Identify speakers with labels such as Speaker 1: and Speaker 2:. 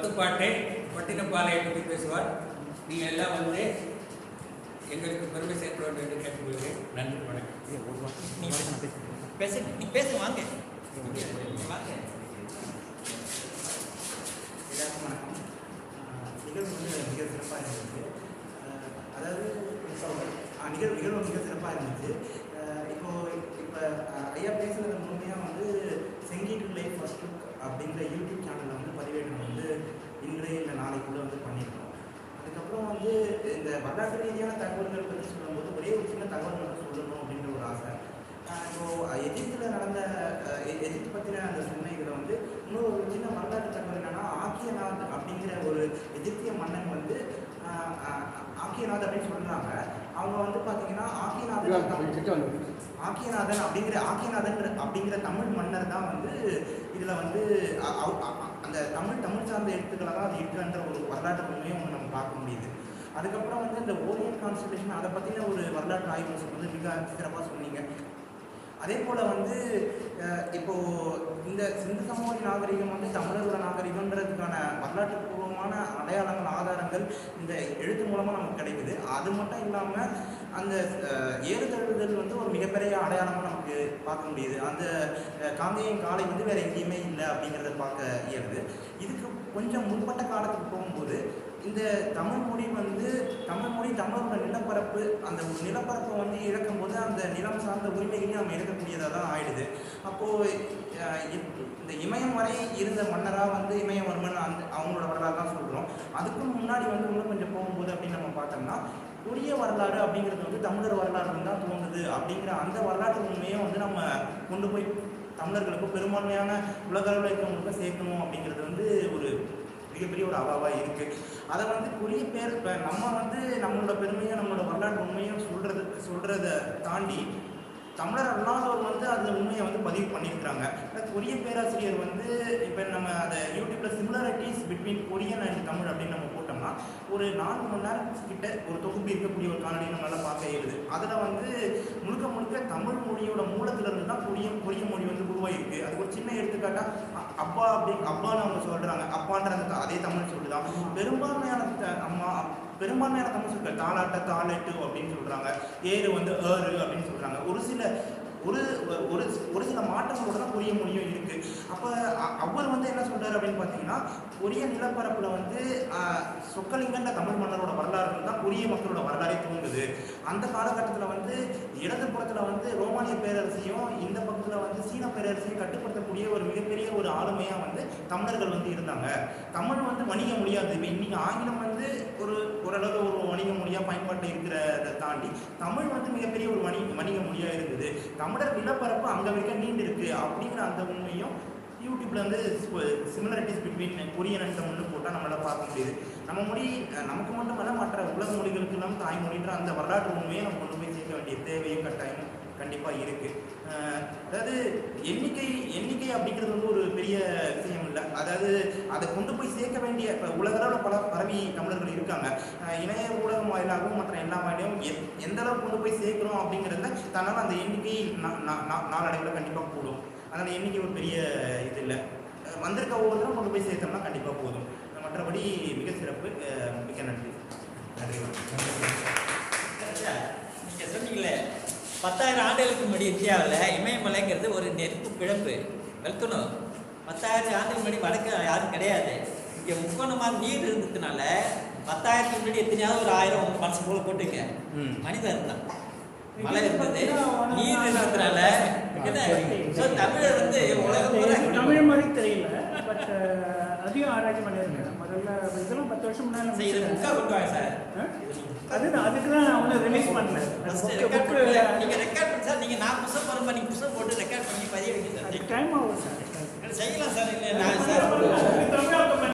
Speaker 1: முத்துப்பாட்டை பட்டினப்பாளையை பற்றி பேசுவார் நீங்கள் எல்லாம் வந்து எங்களுக்கு பெருமை சேர்க்க வேண்டும் என்று கேட்டுக்கொள்கிறேன் நன்றி வணக்கம்
Speaker 2: நீ பேசு நீ பேசு வாங்க வாங்க
Speaker 3: எல்லாருக்கும் வணக்கம் ஆஹ் நிகழ்வு வந்து மிக சிறப்பாக இருந்துச்சு ஆஹ் அதாவது ஆஹ் நிகழ்வு நிகழ்வு மிக சிறப்பாக இருந்துச்சு ஆஹ் இப்போ இப்போ ஐயா பேசுனது முழுமையாக வந்து செங்கீட்டு லைஃப் ஃபர்ஸ்ட் லுக் அப்படிங்கிற யூடியூப் சேனலில் வந்து பதிவேற்றம் வந்து இன்று இல்லை நாளைக்குள்ளே வந்து பண்ணியிருக்கோம் அதுக்கப்புறம் வந்து இந்த வரலாற்று ரீதியான தகவல்கள் பற்றி சொல்லும்போது ஒரே ஒரு சின்ன தகவல் மட்டும் சொல்லணும் அப்படின்ற ஒரு ஆசை ஆஹ் இப்போ எகிப்தில் நடந்த அஹ் எ- எகிப்து பற்றின அந்த சொன்ன இதில் வந்து இன்னொரு ஒரு சின்ன வரலாற்று தகவல் என்னன்னா ஆக்கியநாத் அப்படிங்கிற ஒரு எகிப்திய மன்னன் வந்து ஆஹ் ஆஹ் ஆக்கியநாத் அப்படின்னு சொல்றாங்க அவங்க வந்து பார்த்தீங்கன்னா ஆக்கியநாதன் ஆக்கியநாதன் அப்படிங்கிற ஆக்கியநாதன் அப்படிங்கிற தமிழ் மன்னர் தான் வந்து இதில் வந்து அ- அவ- அ- அ- அந்த தமிழ் தமிழ் சார்ந்த எழுத்துக்களை தான் அது இருக்குன்ற ஒரு வரலாற்று உண்மையும் வந்து நம்ம பார்க்க முடியுது அதுக்கப்புறம் வந்து இந்த ஓரியன் கான்ஸ்டியூஷன் அதை பற்றின ஒரு வரலாற்று ஆய்வு வந்து மிக சிறப்பாக சொன்னீங்க அதே போல் வந்து அஹ், இப்போ இந்த சிந்து சமவெளி நாகரிகம் வந்து தமிழர்களோட நாகரிகம்ன்றதுக்கான வரலாற்று பூர்வமான அடையாளங்கள் ஆதாரங்கள் இந்த எழுத்து மூலமாக நமக்கு கிடைக்குது அது மட்டும் இல்லாமல் அந்த அஹ், ஏறுதழுவுதல் வந்து ஒரு மிகப்பெரிய அடையாளமாக நமக்கு பார்க்க முடியுது அந்த அஹ், காங்கேயம் காலை வந்து வேற எங்கேயுமே இல்லை அப்படிங்கிறத பார்க்க இயலுது இதுக்கு கொஞ்சம் முற்பட்ட காலத்துக்கு போகும்போது இந்த தமிழ் மொழி வந்து தமிழ் மொழி தமிழோட நிலப்பரப்பு அந்த ஒரு நிலப்பரப்பை வந்து இழக்கும்போது அந்த நிலம் சார்ந்த உரிமைகளையும் நம்ம இழக்கக்கூடியதாக தான் ஆயிடுது அப்போது அஹ், இப்- இந்த இமயம் வரை இருந்த மன்னராக வந்து இமயவர்மன் அந்த அவங்களோட வரலாறு தான் சொல்கிறோம் அதுக்கும் முன்னாடி வந்து இன்னும் கொஞ்சம் போகும்போது அப்படின்னு நம்ம பார்த்தோம்னா கொடிய வரலாறு அப்படிங்கிறது வந்து தமிழர் வரலாறு தான் தோணுது அப்படிங்கிற அந்த வரலாற்று உண்மையை வந்து நம்ம கொண்டு போய் தமிழர்களுக்கும் பெரும்பான்மையான உலக அளவில் இருக்கிறவங்களுக்கும் சேர்க்கணும் அப்படிங்கிறது வந்து ஒரு மிகப்பெரிய ஒரு அவாவாக இருக்குது அதை வந்து குறிய பேர் இப்போ நம்ம வந்து நம்மளோட பெருமையும் நம்மளோட வரலாற்று உண்மையும் சொல்கிறது சொல்கிறத தாண்டி தமிழர் அல்லாதவர் வந்து அந்த உண்மையை வந்து பதிவு பண்ணியிருக்கிறாங்க ஆனா, கொரிய பேராசிரியர் வந்து இப்போ நம்ம அதை யூடியூப்ல similarities between Korean and Tamil அப்படின்னு நம்ம போட்டோம்னா ஒரு நான்கு மணி நேரம் கிட்ட ஒரு தொகுப்பு இருக்கக்கூடிய ஒரு காணொலி நம்மளால பார்க்க இயலுது அதில் வந்து முழுக்க முழுக்க தமிழ் மொழியோட மூலத்திலிருந்து தான் கொரிய கொரிய மொழி வந்து உருவாயிருக்கு அது ஒரு சின்ன எடுத்துக்காட்டா அ- அப்பா அப்படி அப்பான்னு அவங்க சொல்றாங்க அப்பான்ற அந்த த- அதே தமிழ் சொல்லுதான் பெரும்பான்மையான த- அம்மா பெரும்பான்மையான தமிழ் சொற்கள் தாலாட்ட தாளெட்டு அப்படின்னு சொல்றாங்க ஏறு வந்து ஏறு அப்படின்னு சொல்றாங்க ஒரு சில ஒரு ஒரு ஒரு சில மாற்றங்களோட தான் கொரிய மொழியும் இருக்கு அப்போ அவர் வந்து என்ன சொல்றாரு அப்படின்னு பார்த்தீங்கன்னா கொரிய நிலப்பரப்புல வந்து ஆஹ், சொக்கலிங்கன்ற தமிழ் மன்னரோட வரலாறு தான் கொரிய மக்களோட வரலாறே தோங்குது அந்த காலகட்டத்தில் வந்து இடது புறத்துல வந்து ரோமானிய பேரரசையும் இந்த பக்கத்தில் வந்து சீன பேரரசையும் கட்டுப்படுத்தக்கூடிய ஒரு மிகப்பெரிய ஒரு ஆளுமையா வந்து தமிழர்கள் வந்து இருந்தாங்க தமிழ் வந்து வணிக மொழியாது இப்போ இன்னைக்கு ஆங்கிலம் வந்து ஒரு ஓரளவு ஒரு வணிக மொழியாக பயன்பாட்டில் இருக்கிறத தாண்டி தமிழ் வந்து மிகப்பெரிய ஒரு வணிக வணிக மொழியாக இருந்தது தமிழர் நிலப்பரப்பு அங்கே வரைக்கும் நீண்டு இருக்கு அப்படிங்கிற அந்த உண்மையும் யூடியூப்ல வந்து சிமிலாரிட்டிஸ் பிட்வீன் கொரியன் அண்ட் தமிழ்னு போட்டால் நம்மளால பார்க்க முடியுது நம்ம மொழி அஹ், நமக்கு மட்டுமல்ல மற்ற உலக மொழிகளுக்கு எல்லாம் தாய்மொழின்ற அந்த வரலாற்று உண்மையை நம்ம கொண்டு போய் சேர்க்க வேண்டிய தேவையும் கட்டாயமும் கண்டிப்பாக இருக்கு அஹ், அதாவது எண்ணிக்கை எண்ணிக்கை அப்படிங்கிறது வந்து ஒரு பெரிய விஷயம் இல்லை அதாவது அதை கொண்டு போய் சேர்க்க வேண்டிய இப்போ உலகளவில் பல பரவி தமிழர்கள் இருக்காங்க அஹ், இணைய ஊடகம் வாயிலாகவும் மற்ற எல்லா வாயிலையும் எ- எந்த அளவுக்கு கொண்டு போய் சேர்க்கிறோம் அப்படிங்கிறத தன்னால் அந்த எண்ணிக்கை நா- நா- நா- நாளடைவில் கண்டிப்பாக கூடும் அதனால் எண்ணிக்கை ஒரு பெரிய இது இல்லை அஹ், வந்திருக்க ஒவ்வொருத்தரும் கொண்டு போய் சேர்த்தோம்னா கண்டிப்பாக போதும் மற்றபடி மிக சிறப்பு அஹ், மிக்க நன்றி நன்றி வணக்கம்.
Speaker 2: ஐயா, நீங்க சொன்னீங்களே பத்தாயிரம் ஆண்டுகளுக்கு முன்னாடி இந்தியாவில் இமயமலைங்கிறது ஒரு நெருப்பு பிழப்பு வெல்கணும் பத்தாயிரம் ஆண்டுக்கு முன்னாடி வடக்கு யாரும் கிடையாது இங்கே முக்கோணமாக நீர் இருந்ததுனால பத்தாயிரத்துக்கு முன்னாடி எத்தனையாவது ஒரு ஆயிரம் உங்க மனசு போல போட்டுங்க
Speaker 3: ம்.
Speaker 2: மனிதன் இருந்தான் மலை இருந்தது நீர் இருந்ததுனால என்ன? So, தமிழர் வந்து உலகம் பூரா
Speaker 4: எனக்கு தமிழ் மாதிரி தெரியல பட் அதிகம் ஆராய்ச்சி பண்ணியிருக்கேன் முதல்ல இதெல்லாம் பத்து வருஷம் முன்னாடி
Speaker 2: சரி, இது புக்கா கொண்டு வாங்க சார்
Speaker 4: அதுதான் அதுக்கு தான் நான் வந்து ரிலீஸ் பண்ணேன்
Speaker 2: First
Speaker 4: புக்கு
Speaker 2: record
Speaker 4: புக்கு
Speaker 2: பண்ணுங்க. நீங்க ரெக்கார்ட் பண்ணி சார் நீங்க நான் புதுசாக போகிறோம் நீங்க புதுசாக போட்டு ரெக்கார்ட் பண்ணி பதிய வைங்க சார்
Speaker 4: அது டைம் ஆகும் சார்
Speaker 2: செய்யலாம் சார் இல்லை நான் சார்
Speaker 4: தமிழ்